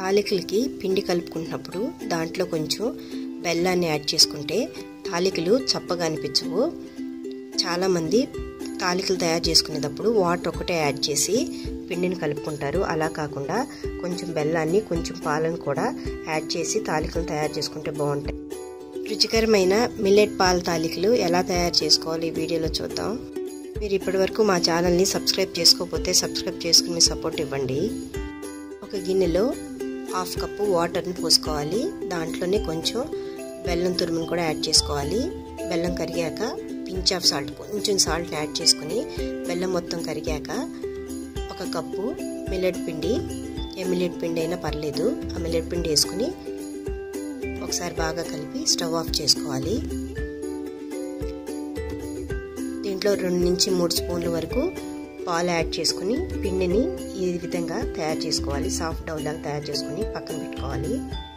తాలికలకి పిండి కలుపుకుంటున్నప్పుడు దాంట్లో కొంచెం బెల్లాన్ని యాడ్ చేసుకుంటే తాలికలు చప్పగా అనిపించవు చాలామంది తాలికలు తయారు చేసుకునేటప్పుడు వాటర్ ఒకటే యాడ్ చేసి పిండిని కలుపుకుంటారు అలా కాకుండా కొంచెం బెల్లాన్ని కొంచెం పాలను కూడా యాడ్ చేసి తాలికలు తయారు చేసుకుంటే బాగుంటాయి రుచికరమైన మిల్లెట్ పాల తాలికలు ఎలా తయారు చేసుకోవాలి ఈ వీడియోలో చూద్దాం మీరు ఇప్పటివరకు మా ఛానల్ని సబ్స్క్రైబ్ చేసుకోకపోతే సబ్స్క్రైబ్ చేసుకుని మీ సపోర్ట్ ఇవ్వండి ఒక గిన్నెలో హాఫ్ కప్పు వాటర్ని పోసుకోవాలి దాంట్లోనే కొంచెం బెల్లం తురుమును కూడా యాడ్ చేసుకోవాలి బెల్లం కరిగాక పించ్ ఆఫ్ సాల్ట్ కొంచెం సాల్ట్ని యాడ్ చేసుకుని బెల్లం మొత్తం కరిగాక ఒక కప్పు మిల్లెట్ పిండి ఏ మిల్లెట్ పిండి అయినా పర్లేదు ఆ మిల్లెట్ పిండి వేసుకుని ఒకసారి బాగా కలిపి స్టవ్ ఆఫ్ చేసుకోవాలి దీంట్లో రెండు నుంచి మూడు స్పూన్ల వరకు పాలు యాడ్ చేసుకుని పిండిని ఈ విధంగా తయారు చేసుకోవాలి సాఫ్ట్ డౌ లాగా తయారు చేసుకుని పక్కన పెట్టుకోవాలి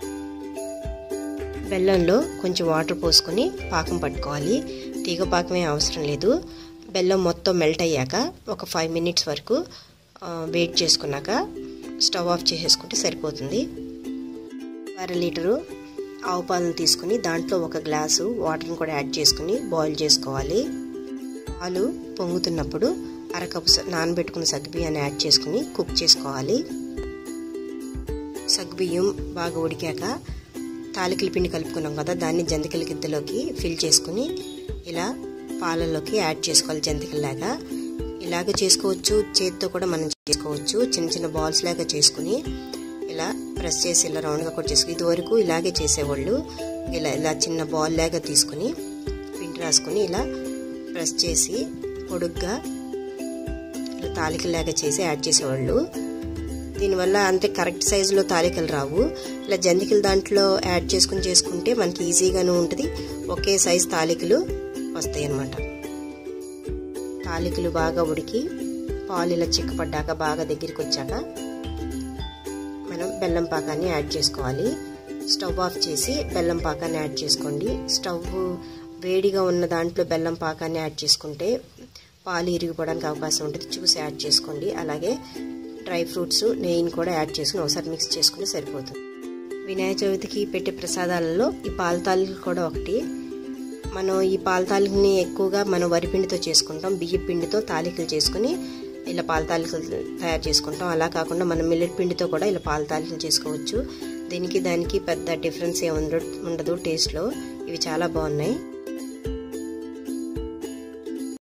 బెల్లంలో కొంచెం వాటర్ పోసుకొని పాకం పట్టుకోవాలి తీగ పాకమే అవసరం లేదు బెల్లం మొత్తం మెల్ట్ అయ్యాక ఒక ఫైవ్ మినిట్స్ వరకు వెయిట్ చేసుకున్నాక స్టవ్ ఆఫ్ చేసేసుకుంటే సరిపోతుంది అర లీటరు ఆవు పాలను తీసుకుని దాంట్లో ఒక గ్లాసు వాటర్ని కూడా యాడ్ చేసుకుని బాయిల్ చేసుకోవాలి పాలు పొంగుతున్నప్పుడు అరకప్పు నానబెట్టుకున్న సగ్గుబియ్యాన్ని యాడ్ చేసుకుని కుక్ చేసుకోవాలి సగ్గుబియ్యం బాగా ఉడికాక తాలికల పిండి కలుపుకున్నాం కదా దాన్ని జంతికల గిద్దలోకి ఫిల్ చేసుకుని ఇలా పాలల్లోకి యాడ్ చేసుకోవాలి జంతికల్లాగా ఇలాగ చేసుకోవచ్చు చేతితో కూడా మనం చేసుకోవచ్చు చిన్న చిన్న బాల్స్ లాగా చేసుకుని ఇలా ప్రెస్ చేసి ఇలా రౌండ్గా కూడా చేసుకుని ఇదివరకు ఇలాగే చేసేవాళ్ళు ఇలా ఇలా చిన్న బాల్ లాగా తీసుకుని పిండి రాసుకుని ఇలా ప్రెస్ చేసి పొడుగ్గా ఇలా తాలికలాగా చేసి యాడ్ చేసేవాళ్ళు దీనివల్ల అంతే కరెక్ట్ సైజులో తాలికలు రావు ఇలా జంతికలు దాంట్లో యాడ్ చేసుకుని చేసుకుంటే మనకి ఈజీగాను ఉంటుంది ఒకే సైజ్ తాలికలు వస్తాయి అన్నమాట తాలికలు బాగా ఉడికి పాలు ఇలా చిక్కపడ్డాక బాగా దగ్గరికి వచ్చాక మనం బెల్లం పాకాన్ని యాడ్ చేసుకోవాలి స్టవ్ ఆఫ్ చేసి బెల్లం పాకాన్ని యాడ్ చేసుకోండి స్టవ్ వేడిగా ఉన్న దాంట్లో బెల్లం పాకాన్ని యాడ్ చేసుకుంటే పాలు ఇరిగిపోవడానికి అవకాశం ఉంటుంది చూసి యాడ్ చేసుకోండి అలాగే డ్రై ఫ్రూట్స్ నెయ్యిని కూడా యాడ్ చేసుకుని ఒకసారి మిక్స్ చేసుకుని సరిపోతుంది వినాయక చవితికి పెట్టే ప్రసాదాలలో ఈ పాలతాలికలు కూడా ఒకటి మనం ఈ పాలతాలికని ఎక్కువగా మనం వరిపిండితో చేసుకుంటాం బియ్య పిండితో తాలికలు చేసుకుని ఇలా పాల తాలికలు తయారు చేసుకుంటాం అలా కాకుండా మనం మిల్లెట్ పిండితో కూడా ఇలా పాల తాలికలు చేసుకోవచ్చు దీనికి దానికి పెద్ద డిఫరెన్స్ ఏ ఉండదు టేస్ట్లో ఇవి చాలా బాగున్నాయి